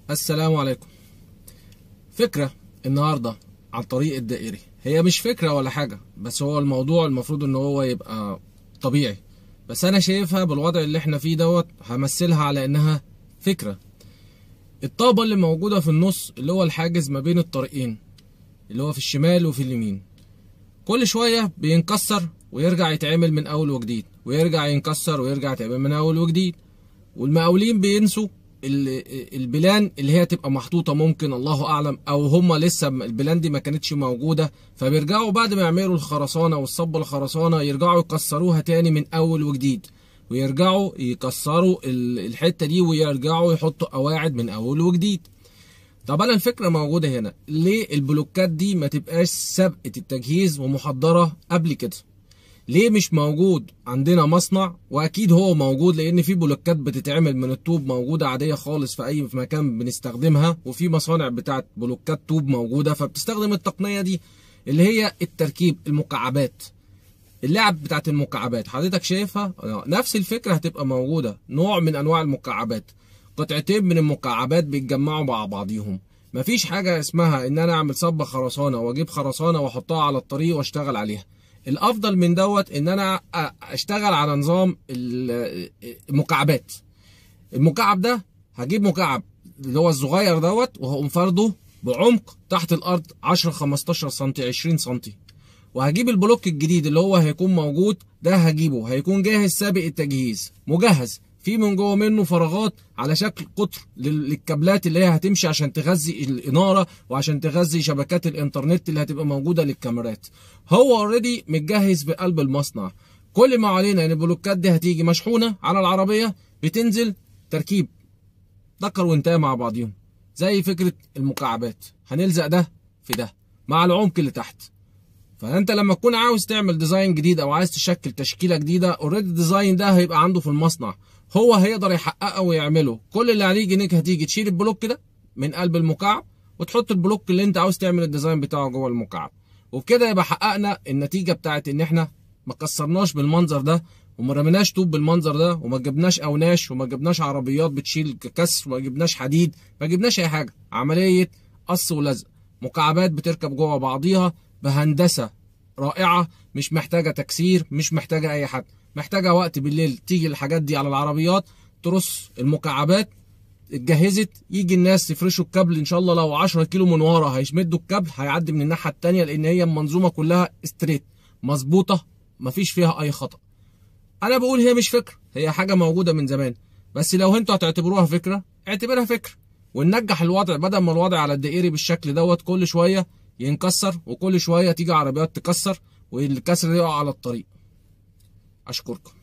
السلام عليكم فكرة النهاردة على الطريق الدائري هي مش فكرة ولا حاجة بس هو الموضوع المفروض ان هو يبقى طبيعي بس انا شايفها بالوضع اللي احنا فيه دوت همثلها على انها فكرة الطابة اللي موجودة في النص اللي هو الحاجز ما بين الطريقين اللي هو في الشمال وفي اليمين كل شوية بينكسر ويرجع يتعمل من اول وجديد ويرجع ينكسر ويرجع يتعمل من اول وجديد والمقاولين بينسوا ال- البلان اللي هي تبقى محطوطه ممكن الله اعلم او هم لسه البلان دي ما كانتش موجوده فبيرجعوا بعد ما يعملوا الخرسانه والصب الخرسانه يرجعوا يكسروها تاني من اول وجديد ويرجعوا يكسروا ال- الحته دي ويرجعوا يحطوا قواعد من اول وجديد طب انا الفكره موجوده هنا ليه البلوكات دي ما تبقاش سابقه التجهيز ومحضره قبل كده ليه مش موجود عندنا مصنع واكيد هو موجود لان في بلوكات بتتعمل من الطوب موجوده عاديه خالص في اي مكان بنستخدمها وفي مصانع بتاعت بلوكات طوب موجوده فبتستخدم التقنيه دي اللي هي التركيب المكعبات اللعب بتاعت المكعبات حضرتك شايفها آه، نفس الفكره هتبقى موجوده نوع من انواع المكعبات قطعتين من المكعبات بيتجمعوا مع بعضيهم مفيش حاجه اسمها ان انا اعمل صبه خرسانه واجيب خرسانه واحطها على الطريق واشتغل عليها الافضل من دوت ان انا أ- اشتغل على نظام ال- المكعبات المكعب ده هجيب مكعب اللي هو الصغير دوت وهقوم فرده بعمق تحت الارض 10 15 سم 20 سم وهجيب البلوك الجديد اللي هو هيكون موجود ده هجيبه هيكون جاهز سابق التجهيز مجهز في من جوه منه فراغات على شكل قطر لل- للكابلات اللي هي هتمشي عشان تغذي الاناره وعشان تغذي شبكات الانترنت اللي هتبقى موجوده للكاميرات هو اوريدي متجهز بقلب المصنع كل ما علينا ان البلوكات دي هتيجي مشحونه على العربيه بتنزل تركيب ذكر وانتهى مع بعضيهم زي فكره المكعبات هنلزق ده في ده مع العمق اللي تحت فانت لما تكون عاوز تعمل ديزاين جديد او عايز تشكل تشكيله جديده اوريدي الديزاين ده هيبقى عنده في المصنع هو هيقدر يحققه ويعمله كل اللي عليك انك هتيجي تشيل البلوك ده من قلب المكعب وتحط البلوك اللي انت عاوز تعمل الديزاين بتاعه جوه المكعب وبكده يبقى حققنا النتيجه بتاعت ان احنا ما كسرناش بالمنظر ده وما رميناش طوب بالمنظر ده وما جبناش اوناش وما جبناش عربيات بتشيل كسر وما جبناش حديد ما جبناش اي حاجه عمليه قص ولزق مكعبات بتركب جوه بعضيها بهندسه رائعه مش محتاجه تكسير مش محتاجه اي حاجه محتاجه وقت بالليل تيجي الحاجات دي على العربيات ترص المكعبات اتجهزت يجي الناس يفرشوا الكابل ان شاء الله لو 10 كيلو من ورا هيشمدوا الكابل هيعدي من الناحيه التانية لان هي المنظومه كلها ستريت مظبوطه مفيش فيها اي خطا انا بقول هي مش فكره هي حاجه موجوده من زمان بس لو انتوا هتعتبروها فكره اعتبرها فكره وننجح الوضع بدل ما الوضع على الدائري بالشكل دوت كل شويه ينكسر وكل شويه تيجي عربيات تكسر والكسر ده يقع على الطريق اشكركم